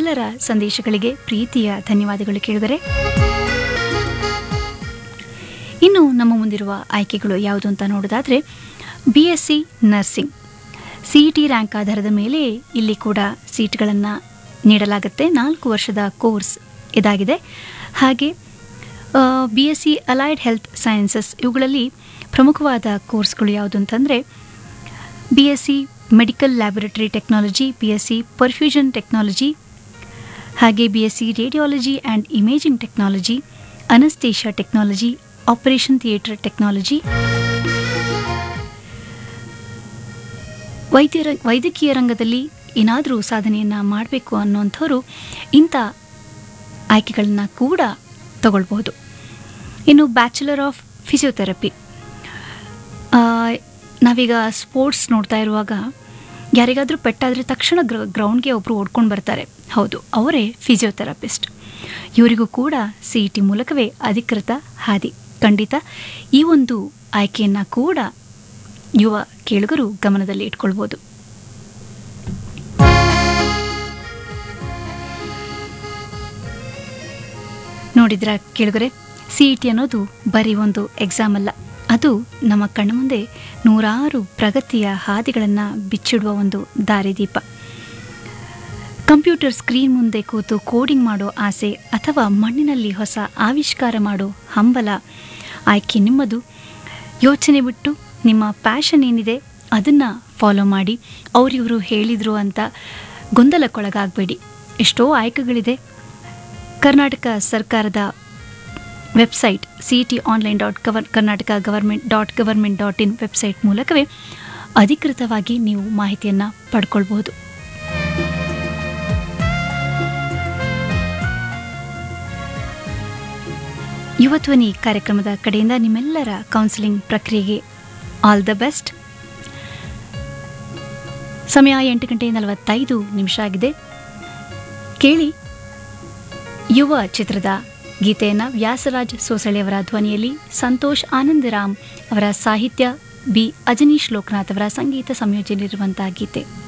ನಿಮ್ಮೆಲ್ಲರ ಸಂದೇಶಗಳಿಗೆ ಪ್ರೀತಿಯ ಧನ್ಯವಾದಗಳು ಕೇಳಿದರೆ ಇನ್ನು ನಮ್ಮ ಮುಂದಿರುವ ಆಯ್ಕೆಗಳು ಯಾವುದು ಅಂತ ನೋಡೋದಾದರೆ B S C nursing C E T rank ಆಧಾರದ ಮೇಲೆ ಇಲ್ಲಿ ಕೂಡ ಸೀಟ್ಗಳನ್ನು ನೀಡಲಾಗುತ್ತೆ ನಾಲ್ಕು ವರ್ಷದ ಕೋರ್ಸ್ ಇದಾಗಿದೆ ಹಾಗೆ B S C allied health sciences ಇವುಗಳಲ್ಲಿ ಪ್ರಮುಖವಾದ ಕೋರ್ಸ್ಗಳು ಯಾವುದು ಅಂತಂದರೆ B S C medical laboratory technology B S C perfusion technology ಹಾಗೆ B S C radiology and imaging technology anaesthesia technology operation theatre technology ವೈದ್ಯರ ವೈದ್ಯಕೀಯ ರಂಗದಲ್ಲಿ ಏನಾದರೂ ಸಾಧನೆಯನ್ನು ಮಾಡಬೇಕು ಅನ್ನೋಂಥವ್ರು ಇಂಥ ಆಯ್ಕೆಗಳನ್ನ ಕೂಡ ತಗೊಳ್ಬಹುದು ಇನ್ನು ಬ್ಯಾಚುಲರ್ ಆಫ್ ಫಿಸಿಯೋಥೆರಪಿ ನಾವೀಗ ಸ್ಪೋರ್ಟ್ಸ್ ನೋಡ್ತಾ ಇರುವಾಗ ಯಾರಿಗಾದರೂ ಪೆಟ್ಟಾದರೆ ತಕ್ಷಣ ಗ್ರ ಗ್ರೌಂಡ್ಗೆ ಒಬ್ಬರು ಓಡ್ಕೊಂಡು ಬರ್ತಾರೆ ಹೌದು ಅವರೇ ಫಿಸಿಯೋಥೆರಪಿಸ್ಟ್ ಇವರಿಗೂ ಕೂಡ ಸಿ ಇ ಟಿ ಮೂಲಕವೇ ಅಧಿಕೃತ ಹಾದಿ ಖಂಡಿತ ಈ ಒಂದು ಆಯ್ಕೆಯನ್ನು ಕೂಡ ಯುವ ಕೇಳುಗರು ಗಮನದಲ್ಲಿ ಇಟ್ಕೊಳ್ಬೋದು ನೋಡಿದ್ರ ಕೇಳುಗರೆ ಸಿ ಇ ಟಿ ಅನ್ನೋದು ಬರೀ ಒಂದು ಎಕ್ಸಾಮ್ ಅಲ್ಲ ಅದು ನಮ್ಮ ಕಣ್ಣ ಮುಂದೆ ನೂರಾರು ಪ್ರಗತಿಯ ಹಾದಿಗಳನ್ನು ಬಿಚ್ಚಿಡುವ ಒಂದು ದಾರಿದೀಪ ಕಂಪ್ಯೂಟರ್ ಸ್ಕ್ರೀನ್ ಮುಂದೆ ಕೂತು ಕೋಡಿಂಗ್ ಮಾಡೋ ಆಸೆ ಅಥವಾ ಮಣ್ಣಿನಲ್ಲಿ ಹೊಸ ಆವಿಷ್ಕಾರ ಮಾಡೋ ಹಂಬಲ ಆಯ್ಕೆ ನಿಮ್ಮದು ಯೋಚನೆ ಬಿಟ್ಟು ನಿಮ್ಮ ಪ್ಯಾಷನ್ ಏನಿದೆ ಅದನ್ನು ಫಾಲೋ ಮಾಡಿ ಅವರಿವರು ಹೇಳಿದರು ಅಂತ ಗೊಂದಲಕ್ಕೊಳಗಾಗಬೇಡಿ ಎಷ್ಟೋ ಆಯ್ಕೆಗಳಿದೆ ಕರ್ನಾಟಕ ಸರ್ಕಾರದ website C T online dot gov Karnataka government dot government dot in website ಮೂಲಕವೇ ಅಧಿಕೃತವಾಗಿ ನೀವು ಮಾಹಿತಿಯನ್ನು ಪಡ್ಕೊಳ್ಬಹುದು ಯುವಧ್ವನಿ ಕಾರ್ಯಕ್ರಮದ ಕಡೆಯಿಂದ ನಿಮ್ಮೆಲ್ಲರ ಕೌನ್ಸಿಲಿಂಗ್ ಪ್ರಕ್ರಿಯೆಗೆ ಆಲ್ ದ ಬೆಸ್ಟ್ ಸಮಯ ಎಂಟು ಗಂಟೆ ನಲವತ್ತೈದು ನಿಮಿಷ ಆಗಿದೆ ಕೇಳಿ ಯುವ ಚಿತ್ರದ ಗೀತೆಯನ್ನು ವ್ಯಾಸರಾಜ್ ಸೋಸಳೆಯವರ ಧ್ವನಿಯಲ್ಲಿ ಸಂತೋಷ್ ಆನಂದರಾಮ್ ಅವರ ಸಾಹಿತ್ಯ ಬಿ ಅಜನೀಶ್ ಲೋಕನಾಥ್ ಅವರ ಸಂಗೀತ ಸಂಯೋಜನೆ ಇರುವಂತಹ ಗೀತೆ